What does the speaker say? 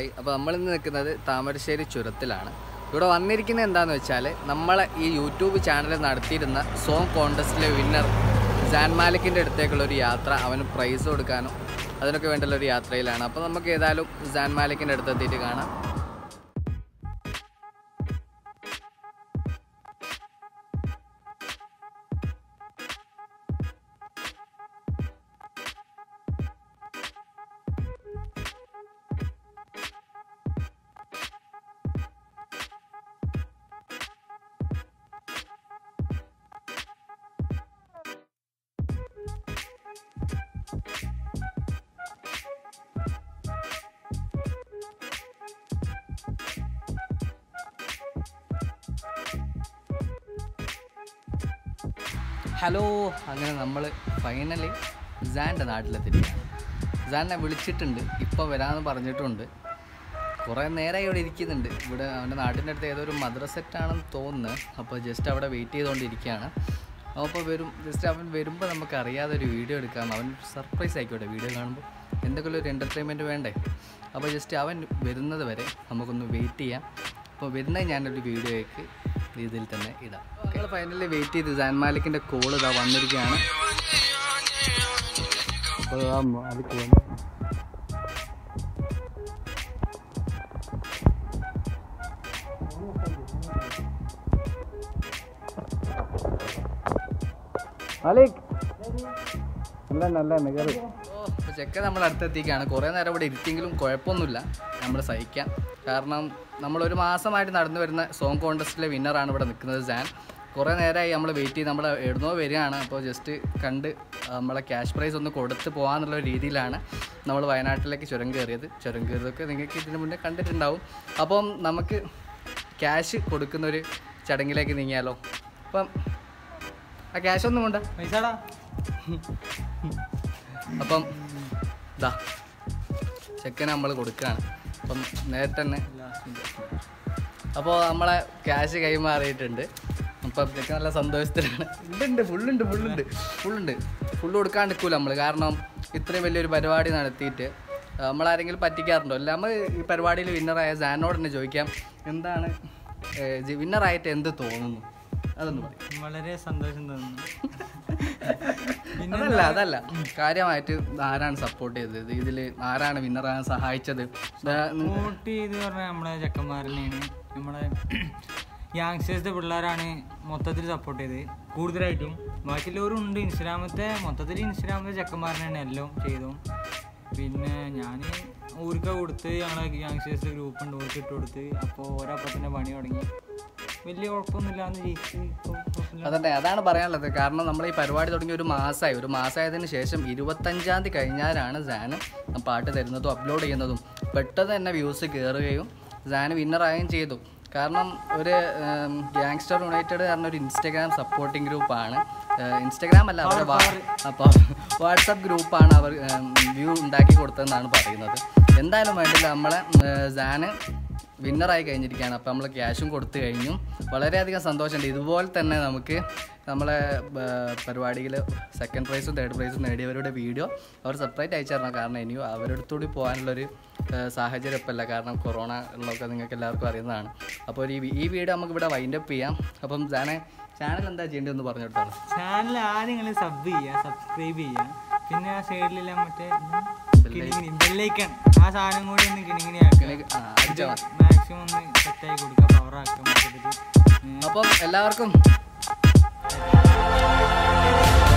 hi അപ്പോൾ നമ്മളിന്ന് നിൽക്കുന്നത് താമരശ്ശേരി ചുരത്തിലാണ് ഇവിടെ വന്നിരിക്കുന്നത് എന്താണെന്ന് വെച്ചാൽ നമ്മളെ ഈ യൂട്യൂബ് ചാനൽ നടത്തിയിരുന്ന സോങ് കോൺടെസ്റ്റിലെ വിന്നർ ജാൻ മാലിക്കിൻ്റെ അടുത്തേക്കുള്ള ഒരു യാത്ര അവന് പ്രൈസ് കൊടുക്കാനും അതിനൊക്കെ വേണ്ടിയുള്ള ഒരു യാത്രയിലാണ് അപ്പോൾ നമുക്ക് ഏതായാലും ജാൻ മാലിക്കിൻ്റെ അടുത്ത് എത്തിയിട്ട് കാണാം ഹലോ അങ്ങനെ നമ്മൾ ഫൈനലി സാൻ്റെ നാട്ടിലെത്തിയിരിക്കുകയാണ് സാനെ വിളിച്ചിട്ടുണ്ട് ഇപ്പോൾ വരാമെന്ന് പറഞ്ഞിട്ടുണ്ട് കുറേ നേരമായി ഇവിടെ ഇരിക്കുന്നുണ്ട് ഇവിടെ അവൻ്റെ നാട്ടിൻ്റെ അടുത്ത് ഏതോ ഒരു മദ്രസെറ്റാണെന്ന് തോന്നുന്നു അപ്പോൾ ജസ്റ്റ് അവിടെ വെയിറ്റ് ചെയ്തുകൊണ്ടിരിക്കുകയാണ് അപ്പോൾ വരും ജസ്റ്റ് അവൻ വരുമ്പോൾ നമുക്ക് അറിയാതെ ഒരു വീഡിയോ എടുക്കാം അവൻ സർപ്രൈസ് ആയിക്കോട്ടെ വീഡിയോ കാണുമ്പോൾ എന്തെങ്കിലും ഒരു എൻ്റർടൈൻമെൻറ്റ് വേണ്ടേ അപ്പോൾ ജസ്റ്റ് അവൻ വരുന്നത് വരെ നമുക്കൊന്ന് വെയിറ്റ് ചെയ്യാം അപ്പോൾ വരുന്നത് ഞാനൊരു വീഡിയോയ്ക്ക് ഇതിൽ തന്നെ ഇടാം ഓക്കെ ഫൈനലി വെയിറ്റ് ചെയ്ത് സാൻ മാലിക്കിൻ്റെ കോൾ ഇതാ വന്നിരിക്കുകയാണ് അപ്പോൾ ആ മാലിക് വന്നു മാലിക് നല്ല നല്ല നികറ് അപ്പോൾ ചെക്ക നമ്മൾ അടുത്തെത്തിക്കുകയാണ് കുറേ നേരം ഇവിടെ ഇരുത്തിയെങ്കിലും കുഴപ്പമൊന്നുമില്ല നമ്മൾ സഹിക്കാം കാരണം നമ്മളൊരു മാസമായിട്ട് നടന്നു വരുന്ന സോങ് കോൺടെസ്റ്റിലെ വിന്നറാണ് ഇവിടെ നിൽക്കുന്നത് സാൻ കുറേ നേരമായി നമ്മൾ വെയിറ്റ് ചെയ്ത് നമ്മൾ എവിടുന്നോ വരികയാണ് അപ്പോൾ ജസ്റ്റ് കണ്ട് നമ്മളെ ക്യാഷ് പ്രൈസ് ഒന്ന് കൊടുത്ത് പോകാന്നുള്ള രീതിയിലാണ് നമ്മൾ വയനാട്ടിലേക്ക് ചുരം കയറിയത് ചുരം കയറിയതൊക്കെ നിങ്ങൾക്ക് ഇതിന് മുന്നേ കണ്ടിട്ടുണ്ടാവും അപ്പം നമുക്ക് ക്യാഷ് കൊടുക്കുന്നൊരു ചടങ്ങിലേക്ക് നീങ്ങിയാലോ അപ്പം ആ ക്യാഷ് ഒന്നും കൊണ്ട് പൈസടാ അപ്പം ഇതാ ചെക്കനെ നമ്മൾ കൊടുക്കുകയാണ് അപ്പം നേരത്തെ തന്നെ അപ്പോൾ നമ്മളെ ക്യാഷ് കൈമാറിയിട്ടുണ്ട് അപ്പം ചെക്കൻ നല്ല സന്തോഷത്തിലാണ് ഉണ്ട് ഉണ്ട് ഫുള്ളുണ്ട് ഫുള്ളുണ്ട് ഫുള്ളുണ്ട് ഫുള്ള് കൊടുക്കാൻ നിൽക്കൂല നമ്മൾ കാരണം ഇത്രയും വലിയൊരു പരിപാടി നടത്തിയിട്ട് നമ്മളാരെങ്കിലും പറ്റിക്കാറുണ്ടോ അല്ല നമ്മൾ ഈ പരിപാടിയിൽ വിന്നറായ സാനോട് തന്നെ ചോദിക്കാം എന്താണ് വിന്നറായിട്ട് എന്ത് തോന്നുന്നു അതൊന്ന് പറയും വളരെ സന്തോഷം തോന്നുന്നു അതല്ല അതല്ല കാര്യമായിട്ട് ആരാണ് സപ്പോർട്ട് ചെയ്തത് ഇതിൽ ആരാണ് വിന്നറാകാൻ സഹായിച്ചത് ദാ നി- വോട്ട് ചെയ്ത് പറഞ്ഞാൽ നമ്മളെ ചെക്കന്മാരനെയാണ് നമ്മളെ യാങ്സ്റ്റേഴ്സിൻ്റെ പിള്ളേരാണ് മൊത്തത്തിൽ സപ്പോർട്ട് ചെയ്ത് കൂടുതലായിട്ടും ബാക്കിയുള്ളവരും ഉണ്ട് ഇൻസ്റ്റാഗ്രാമത്തെ മൊത്തത്തിൽ ഇൻസ്റ്റാഗ്രാമത്തെ ചെക്കന്മാരനാണ് എല്ലാം ചെയ്തു പിന്നെ ഞാൻ ഊർക്ക കൊടുത്ത് ഞങ്ങളെ യാങ്സ്റ്റേഴ്സ് ഗ്രൂപ്പ് ഉണ്ട് ഊർക്ക് ഇട്ട് കൊടുത്ത് അപ്പോൾ ഓരോപ്പം തന്നെ പണി തുടങ്ങി വലിയ കുഴപ്പമൊന്നുമില്ലാന്ന് ജയിച്ച് ഇപ്പോൾ കുഴപ്പമില്ല അതന്നെ അതാണ് പറയാനുള്ളത് കാരണം നമ്മൾ ഈ പരിപാടി തുടങ്ങി ഒരു മാസമായി ഒരു മാസമായതിന് ശേഷം ഇരുപത്തഞ്ചാം തീയതി കഴിഞ്ഞാലാണ് സാന് പാട്ട് തരുന്നതും അപ്ലോഡ് ചെയ്യുന്നതും പെട്ടെന്ന് തന്നെ വ്യൂസ് കയറുകയും സാന് വിന്നറാകുകയും ചെയ്തു കാരണം ഒരു ഗ്യാങ്സ്റ്റർ യുണൈറ്റഡ് പറഞ്ഞ ഒരു ഇൻസ്റ്റാഗ്രാം സപ്പോർട്ടിംഗ് ഗ്രൂപ്പാണ് ഇൻസ്റ്റാഗ്രാം അല്ല അവരുടെ അപ്പോൾ വാട്സപ്പ് ഗ്രൂപ്പാണ് അവർ വ്യൂ ഉണ്ടാക്കി കൊടുത്തതെന്നാണ് പറയുന്നത് എന്തായാലും വേണ്ടില്ല നമ്മളെ സാന് വിന്നറായി കഴിഞ്ഞിരിക്കുകയാണ് അപ്പോൾ നമ്മൾ ക്യാഷും കൊടുത്തു കഴിഞ്ഞു വളരെയധികം സന്തോഷമുണ്ട് ഇതുപോലെ തന്നെ നമുക്ക് നമ്മളെ പരിപാടിയിൽ സെക്കൻഡ് പ്രൈസും തേർഡ് പ്രൈസും നേടിയവരുടെ വീഡിയോ അവർ സെപ്പറേറ്റ് അയച്ചു തരണം കാരണം ഇനിയും അവരുടെ അടുത്തുകൂടി പോകാനുള്ളൊരു ഏഹ്, സാഹചര്യം ഇപ്പം ഇല്ല കാരണം കൊറോണ ഉള്ളതൊക്കെ നിങ്ങൾക്ക് എല്ലാവർക്കും അറിയുന്നതാണ് അപ്പോൾ ഈ വി- ഈ വീഡിയോ നമുക്ക് ഇവിടെ വൈൻഡ് അപ്പ് ചെയ്യാം അപ്പം ജാനെ ചാനൽ എന്താ ചെയ്യേണ്ടതെന്ന് പറഞ്ഞു കൊടുത്താണ് ചാനൽ ആദ്യം നിങ്ങൾ സബ് ചെയ്യുക സബ്സ്ക്രൈബ് ചെയ്യുക പിന്നെ ആ സൈഡിലുള്ള മറ്റേ കിണിങ്ങിണി ബെല്ലൈക്കൺ ആ സാധനം കൂടി ഒന്ന് കിണിങ്ങിണി ആക്കുക ആ അടിച്ചാൽ മതി മാക്സിമം ഒന്ന് സെറ്റായി കൊടുക്കുക പവർ ആക്കുക മൊത്തത്തിൽ അപ്പം എല്ലാവർക്കും